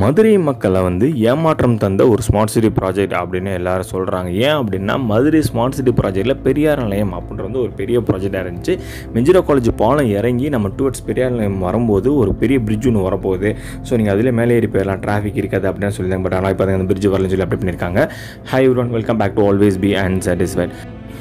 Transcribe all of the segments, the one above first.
மதுரை மக்களை வந்து ஏமாற்றம் தந்த ஒரு ஸ்மார்ட் சிட்டி ப்ராஜெக்ட் அப்படின்னு எல்லாரும் சொல்கிறாங்க ஏன் அப்படின்னா மதுரை ஸ்மார்ட் சிட்டி ப்ராஜெக்ட்டில் பெரியார் நிலையம் அப்படின்ற வந்து ஒரு பெரிய ப்ராஜெக்டாக இருந்துச்சு மெஜிரா காலேஜ் பாலம் இறங்கி நம்ம டுவர்ட்ஸ் பெரியார் நிலையம் வரும்போது ஒரு பெரிய பிரிட்ஜ் ஒன்று வரப்போகுது ஸோ நீங்கள் அதில் மேலே ஏறி போயிடலாம் டிராஃபிக் இருக்காது அப்படின்னு சொல்லியிருந்தாங்க பட் ஆனால் இப்போ அந்த பிரிட்ஜ் வரலன்னு சொல்லி அப்டேட் பண்ணியிருக்காங்க hi one welcome back to always be and satisfied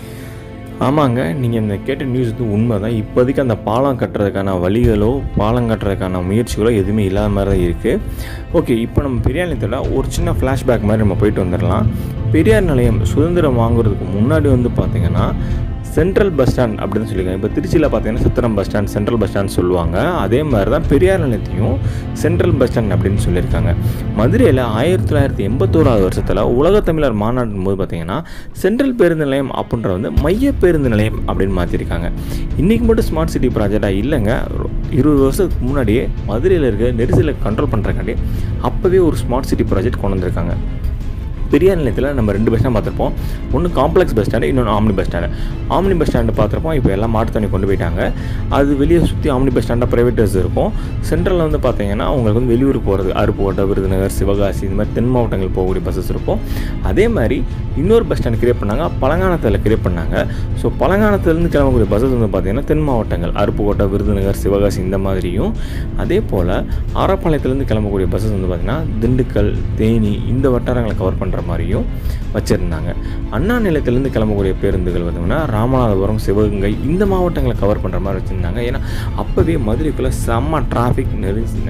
ஆமாங்க நீங்கள் இந்த கேட்ட நியூஸ் வந்து உண்மை தான் இப்போதைக்கு அந்த பாலம் கட்டுறதுக்கான வழிகளோ பாலம் கட்டுறதுக்கான முயற்சிகளோ எதுவுமே இல்லாத மாதிரி தான் இருக்குது ஓகே இப்போ நம்ம பெரியார் நிலையத்தில் ஒரு சின்ன ஃப்ளாஷ்பேக் மாதிரி நம்ம போயிட்டு வந்துடலாம் பெரியார் நிலையம் சுதந்திரம் வாங்குறதுக்கு முன்னாடி வந்து பார்த்திங்கன்னா சென்ட்ரல் பஸ் ஸ்டாண்ட் அப்படின்னு சொல்லியிருக்காங்க இப்போ திருச்சியில் பார்த்தீங்கன்னா Chathiram bus stand central bus stand சொல்லுவாங்க அதே மாதிரி தான் பெரியார் நிலையத்தையும் சென்ட்ரல் பஸ் ஸ்டாண்ட் அப்படின்னு சொல்லியிருக்காங்க மதுரையில் ஆயிரத்தி தொள்ளாயிரத்தி எண்பத்தோராவது வருஷத்தில் உலக தமிழர் மாநாட்டின் போது பார்த்தீங்கன்னா சென்ட்ரல் பேருந்து நிலையம் அப்படின்ற வந்து மைய பேருந்து நிலையம் அப்படின்னு மாற்றிருக்காங்க இன்றைக்கி மட்டும் ஸ்மார்ட் சிட்டி ப்ராஜெக்டாக இல்லைங்க இருபது வருஷத்துக்கு முன்னாடியே மதுரையில் இருக்க நெரிசலை கண்ட்ரோல் பண்ணுறக்காண்டி அப்போவே ஒரு ஸ்மார்ட் சிட்டி ப்ராஜெக்ட் கொண்டு வந்திருக்காங்க பெரியார் நிலையத்தில் நம்ம ரெண்டு பஸ் ஸ்டாண்ட் பார்த்துருப்போம் ஒன்று காம்ப்ளெக்ஸ் பஸ் ஸ்டாண்டு இன்னொன்று omni bus stand omni bus stand பார்த்துருப்போம் இப்போ எல்லாம் மாட்டு தண்ணி கொண்டு போயிட்டாங்க அது வெளியே சுற்றி ஆம்னி பஸ் ஸ்டாண்டாக ப்ரைவேட் பஸ் இருக்கும் சென்ட்ரலில் வந்து பார்த்தீங்கன்னா உங்களுக்கு வந்து வெளியூர் போகிறது அருப்புக்கோட்டை விருதுநகர் சிவகாசி இந்த மாதிரி தென் மாவட்டங்கள் போகக்கூடிய பஸ்ஸஸ் இருக்கும் அதே மாதிரி இன்னொரு பஸ் ஸ்டாண்ட் கிரியேட் பண்ணாங்க பழங்கானத்தில் கிரியேட் பண்ணாங்க ஸோ பழங்கானத்துலேருந்து கிளம்பக்கூடிய பஸ்ஸஸ் வந்து பார்த்திங்கன்னா தென் மாவட்டங்கள் அருப்புக்கோட்டை விருதுநகர் சிவகாசி இந்த மாதிரியும் அதே போல் ஆரப்பாளையத்துலேருந்து கிளம்பக்கூடிய பஸ்ஸஸ் வந்து பார்த்திங்கன்னா திண்டுக்கல் தேனி இந்த வட்டாரங்களை கவர் பண்ணுற மாதிரியும் வச்சுருந்தாங்க அண்ணா நிலையத்திலேருந்து கிளம்பக்கூடிய பேருந்துகள் பார்த்தோம்னா ராமநாதபுரம் சிவகங்கை இந்த மாவட்டங்களை கவர் பண்ணுற மாதிரி வச்சுருந்தாங்க ஏன்னா அப்போவே மதுரைக்குள்ளே செம்ம டிராஃபிக் நெரிசி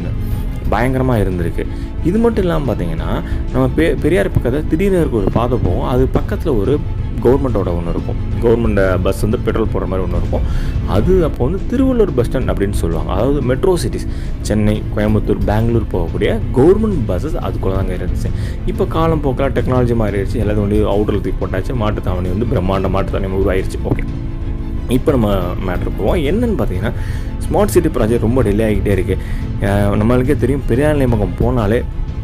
பயங்கரமாக இருந்திருக்கு இது மட்டும் இல்லாமல் பார்த்தீங்கன்னா நம்ம பெ பெரியார் பக்கத்தில் திடீர்னு இருக்க ஒரு பாதை போகும் அது பக்கத்தில் ஒரு கவர்மெண்ட்டோட ஒன்று இருக்கும் கவர்மெண்ட் பஸ் வந்து பெட்ரோல் போடுற மாதிரி ஒன்று இருக்கும் அது அப்போ வந்து திருவள்ளூர் பஸ் ஸ்டாண்ட் அப்படின்னு சொல்லுவாங்க அதாவது மெட்ரோ சிட்டிஸ் சென்னை கோயம்புத்தூர் பெங்களூர் போகக்கூடிய கவர்மெண்ட் பஸ்ஸஸ் அதுக்குள்ளே தாங்க இருந்துச்சு இப்போ காலம் போக்கில் டெக்னாலஜி மாறிடுச்சு எல்லாத்தையும் வந்து அவுட்டரில் தூக்கி போட்டாச்சு மாட்டுத்தாவணி வந்து பிரம்மாண்ட மாட்டுத்தாவணி உருவாயிருச்சு ஓகே இப்போ நம்ம மேட்ரு போவோம் என்னென்னு பார்த்தீங்கன்னா ஸ்மார்ட் சிட்டி ப்ராஜெக்ட் ரொம்ப டிலே ஆகிக்கிட்டே இருக்குது நம்மளுக்கே தெரியும் பெரியார் நிலையமகம் போனாலே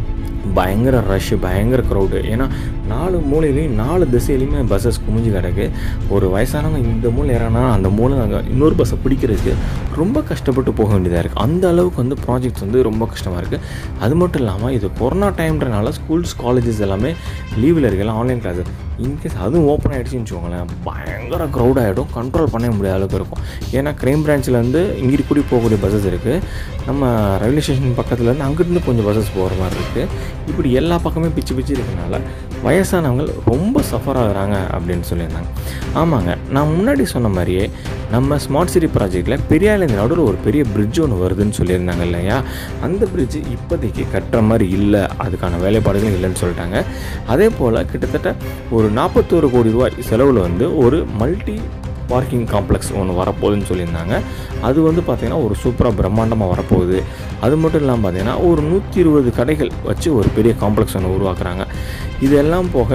பயங்கர ரஷ்ஷு பயங்கர க்ரௌடு ஏன்னா நாலு மூலையிலையும் நாலு திசையிலையுமே பஸ்ஸஸ் குமிஞ்சு கிடக்கு ஒரு வயசானவங்க இந்த மூலை ஏறானா அந்த மூலை அங்கே இன்னொரு பஸ்ஸை பிடிக்கிறதுக்கு ரொம்ப கஷ்டப்பட்டு போக வேண்டியதாக இருக்குது அந்த அளவுக்கு வந்து ப்ராஜெக்ட்ஸ் வந்து ரொம்ப கஷ்டமாக இருக்குது அது மட்டும் இல்லாமல் இது கொரோனா டைம்ன்றனால ஸ்கூல்ஸ் காலேஜஸ் எல்லாமே லீவில் இருக்கலாம் ஆன்லைன் கிளாஸ் இன்கேஸ் அதுவும் ஓப்பன் ஆகிடுச்சின்னு வச்சுக்கோங்களேன் பயங்கர க்ரௌட் ஆகிடும் கண்ட்ரோல் பண்ண முடியாத அளவுக்கு இருக்கும் ஏன்னா க்ரைம் பிரான்ச்சிலேருந்து இங்கிட்டு கூடி போகக்கூடிய பஸ்ஸஸ் இருக்குது நம்ம ரயில்வே ஸ்டேஷன் பக்கத்துலேருந்து அங்கிருந்து கொஞ்சம் பஸ்ஸஸ் போகிற மாதிரி இருக்குது இப்படி எல்லா பக்கமே பிச்சு பிச்சு இருக்கனால வயசானவங்க ரொம்ப சஃபர் ஆகுறாங்க அப்படின்னு சொல்லியிருந்தாங்க ஆமாங்க நான் முன்னாடி சொன்ன மாதிரியே நம்ம ஸ்மார்ட் சிட்டி ப்ராஜெக்டில் பெரியார் நடுவில் ஒரு பெரிய பிரிட்ஜ் ஒன்று வருதுன்னு சொல்லியிருந்தாங்க இல்லையா அந்த பிரிட்ஜ் இப்போதைக்கு கட்டுற மாதிரி இல்லை அதுக்கான வேலைப்பாடுகள் இல்லைன்னு சொல்லிட்டாங்க அதே போல் கிட்டத்தட்ட ஒரு நாற்பத்தோரு கோடி ரூபாய் செலவில் வந்து ஒரு மல்டி பார்க்கிங் காம்ப்ளெக்ஸ் ஒன்று வரப்போகுதுன்னு சொல்லியிருந்தாங்க அது வந்து பார்த்திங்கன்னா ஒரு சூப்பராக பிரம்மாண்டமாக வரப்போகுது அது மட்டும் இல்லாமல் பார்த்திங்கன்னா ஒரு நூற்றி இருபது கடைகள் வச்சு ஒரு பெரிய காம்ப்ளெக்ஸ் ஒன்று உருவாக்குறாங்க இதெல்லாம் போக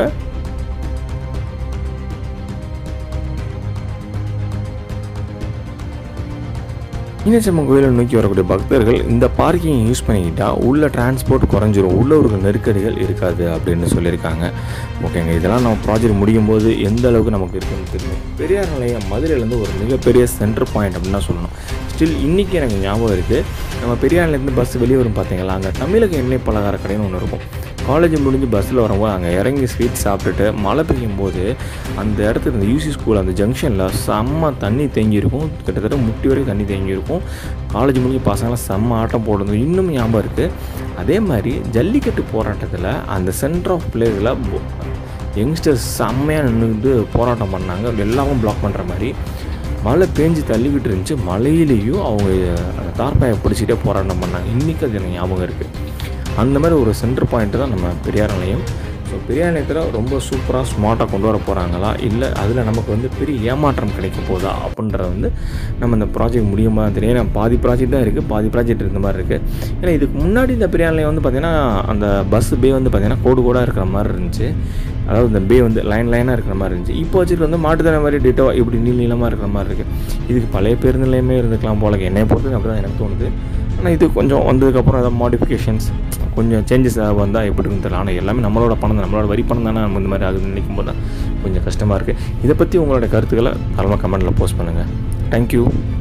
மீனாட்சியம்மன் கோயிலை நோக்கி வரக்கூடிய பக்தர்கள் இந்த பார்க்கிங் யூஸ் பண்ணிக்கிட்டால் உள்ள டிரான்ஸ்போர்ட் குறைஞ்சிரும் உள்ள ஒரு நெருக்கடிகள் இருக்காது அப்படின்னு சொல்லியிருக்காங்க ஓகேங்க இதெல்லாம் நம்ம ப்ராஜெக்ட் முடியும் போது எந்த அளவுக்கு நமக்கு இருக்குன்னு தெரியும் பெரியார் நிலையம் மதுரையிலேருந்து ஒரு மிகப்பெரிய சென்டர் பாயிண்ட் அப்படின்னு தான் சொல்லணும் ஸ்டில் இன்றைக்கி எனக்கு ஞாபகம் இருக்குது நம்ம பெரியார் நிலையத்துலேருந்து பஸ் வெளியே வரும் பார்த்தீங்களா அங்கே தமிழக எண்ணெய் பலகார கடைன்னு ஒன்று இருக்கும் காலேஜ் முடிஞ்சு பஸ்ஸில் வரும்போது அங்கே இறங்கி ஸ்வீட் சாப்பிட்டுட்டு மழை பெய்யும் போது அந்த இடத்துல இந்த யூசி ஸ்கூல் அந்த ஜங்ஷனில் செம்ம தண்ணி தேங்கியிருக்கும் கிட்டத்தட்ட முட்டி வரைக்கும் தண்ணி தேங்கியிருக்கும் காலேஜ் முடிஞ்சு பசங்களாம் செம்ம ஆட்டம் போடுறது இன்னும் ஞாபகம் இருக்குது அதே மாதிரி ஜல்லிக்கட்டு போராட்டத்தில் அந்த சென்டர் ஆஃப் பிளேஸில் யங்ஸ்டர்ஸ் செம்மையாக நின்றுட்டு போராட்டம் பண்ணாங்க எல்லாமும் பிளாக் பண்ணுற மாதிரி மழை பேஞ்சு தள்ளிக்கிட்டு இருந்துச்சு மழையிலையும் அவங்க அந்த தார்பாயை பிடிச்சிட்டே போராட்டம் பண்ணாங்க இன்றைக்கி அது எனக்கு ஞாபகம் இருக்குது அந்த மாதிரி ஒரு சென்டர் பாயிண்ட்டு தான் நம்ம பெரியார் நிலையம் ஸோ பெரியார் நிலையத்தில் ரொம்ப சூப்பராக ஸ்மார்ட்டாக கொண்டு வர போகிறாங்களா இல்லை அதில் நமக்கு வந்து பெரிய ஏமாற்றம் கிடைக்க போதா அப்படின்றத வந்து நம்ம இந்த ப்ராஜெக்ட் முடியுமா தான் தெரியும் ஏன்னா பாதி ப்ராஜெக்ட் தான் இருக்குது பாதி ப்ராஜெக்ட் இருந்த மாதிரி இருக்குது ஏன்னா இதுக்கு முன்னாடி இந்த பெரியார் நிலையம் வந்து பார்த்திங்கன்னா அந்த பஸ் பே வந்து பார்த்திங்கன்னா கோடு கோடாக இருக்கிற மாதிரி இருந்துச்சு அதாவது இந்த பே வந்து லைன் லைனாக இருக்கிற மாதிரி இருந்துச்சு இப்போ வச்சுட்டு வந்து மாட்டுத்தன மாதிரி டிட்டோ இப்படி நீள நீளமாக இருக்கிற மாதிரி இருக்குது இதுக்கு பழைய பேருந்து நிலையமே இருந்துக்கலாம் போல என்னை பொறுத்து அப்படி தான் எனக்கு தோணுது ஆனால் இது கொஞ்சம் வந்ததுக்கப்புறம் ஏதாவது மாடிஃபிகேஷன்ஸ் கொஞ்சம் சேஞ்சஸ் வந்தால் எப்படி இருக்குன்னு தெரியல ஆனால் எல்லாமே நம்மளோட பணம் தான் நம்மளோட வரி பணம் தானே நம்ம இந்த மாதிரி ஆகுதுன்னு நினைக்கும் போது தான் கொஞ்சம் கஷ்டமாக இருக்குது இதை பற்றி உங்களோட கருத்துக்களை தாராளமாக கமெண்ட்டில் போஸ்ட் பண்ணுங்கள் தேங்க்யூ